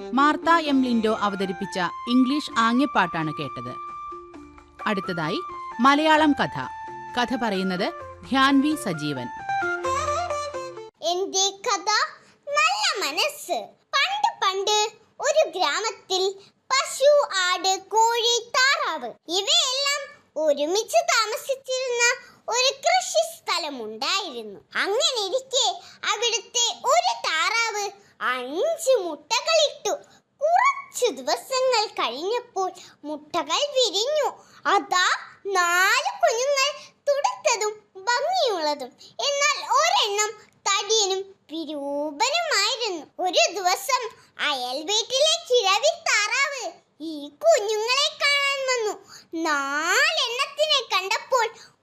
Martha M Lindo അവതരിപ്പിച്ച English ആംഗ്യപ്പാട്ടാണ് കേട്ടത് അടുത്തതായി മലയാളം കഥ കഥ പറയുന്നത് ധ്യാൻ വി സജീവൻ എന്റെ കഥ നല്ല മനസ്സ് പണ്ട് പണ്ട് ഒരു ഗ്രാമത്തിൽ പശു ആട് കോഴി താറാവ് ഇവയെല്ലാം ഒരുമിച്ച് താമസിച്ചിരുന്ന ഒരു കൃഷി സ്ഥലമുണ്ടായിരുന്നു അങ്ങനെ ഇരിക്കെ അവിടുത്തെ ഒരു താറാവ് അഞ്ച് മുട്ടകളിട്ടു കുറച്ചു ദിവസങ്ങൾ കഴിഞ്ഞപ്പോൾ മുട്ടകൾ വിരിഞ്ഞു അതാ നാല് കുഞ്ഞുങ്ങൾ തുടുത്തതും ഭംഗിയുള്ളതും എന്നാൽ ഒരെണ്ണം തടിയനും വിരൂപനുമായിരുന്നു ഒരു ദിവസം അയൽ വീട്ടിലെ കിഴവി താറാവ് ഈ കുഞ്ഞുങ്ങളെ കാണാൻ വന്നു നാലെണ്ണത്തിനെ കണ്ടപ്പോൾ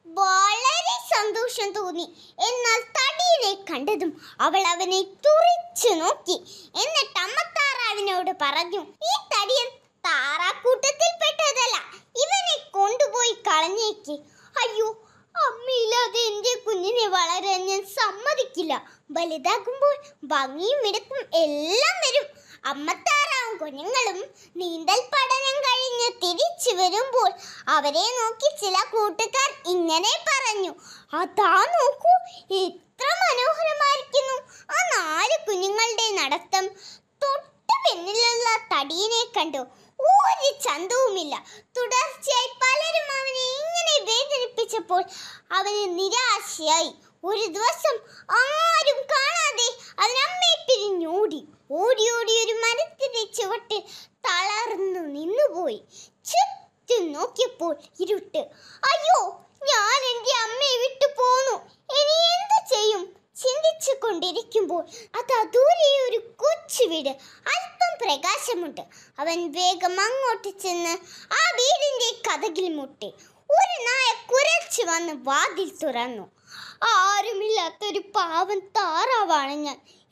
വളരെ സന്തോഷം തോന്നി എന്നാൽ തടിയനെ കണ്ടതും അവൾ അവനെ തുറിച്ചു നോക്കി എന്നിട്ട് അമ്മ താറാവിനോട് പറഞ്ഞു ഈ തടിയൻ താറാക്കൂട്ടത്തിൽപ്പെട്ടതല്ല ഇവനെ കൊണ്ടുപോയി കളഞ്ഞേക്ക് അയ്യോ അമ്മയില്ലാതെ എൻ്റെ കുഞ്ഞിനെ വളരാൻ ഞാൻ സമ്മതിക്കില്ല വലുതാകുമ്പോൾ ഭംഗിയും മിടുക്കും എല്ലാം വരും അമ്മത്താറാവും കുഞ്ഞുങ്ങളും നീന്തൽ പഠനം കഴിഞ്ഞ് തിരിച്ചു വരുമ്പോൾ അവരെ നോക്കി ചില കൂട്ടുകാർ ഇങ്ങനെ പറഞ്ഞു അതാ നോക്കൂ എത്ര മനോഹരമായിരിക്കുന്നു ആ നാല് കുഞ്ഞുങ്ങളുടെ നടത്തം തൊട്ട് പിന്നിലുള്ള തടിയനെ കണ്ടു ഒരു ചന്തവുമില്ല തുടർച്ചയായി പലരും അവനെ ഇങ്ങനെ വേദനിപ്പിച്ചപ്പോൾ അവന് നിരാശയായി ഒരു ദിവസം ആരും കാണാതെ അവൻ അമ്മയെ പിരിഞ്ഞോടി ഓടി ഓടി ഒരു മരത്തിന്റെ ചുവട്ട് തളർന്നു നിന്നുപോയി ചുറ്റും നോക്കിയപ്പോൾ ഇരുട്ട് അയ്യോ ഞാൻ എൻ്റെ അമ്മയെ വിട്ടു പോന്നു ഇനി എന്ത് ചെയ്യും ചിന്തിച്ചു കൊണ്ടിരിക്കുമ്പോൾ അതാ ദൂരെ ഒരു കൊച്ചു വീട് അല്പം പ്രകാശമുണ്ട് അവൻ വേഗം അങ്ങോട്ട് ചെന്ന് ആ വീടിന്റെ കഥകിൽ മുട്ടി ഒരു നായ കുരച്ചു വന്ന് വാതിൽ തുറന്നു ആരുമില്ലാത്തൊരു പാവം താറാവാണ് ഞാൻ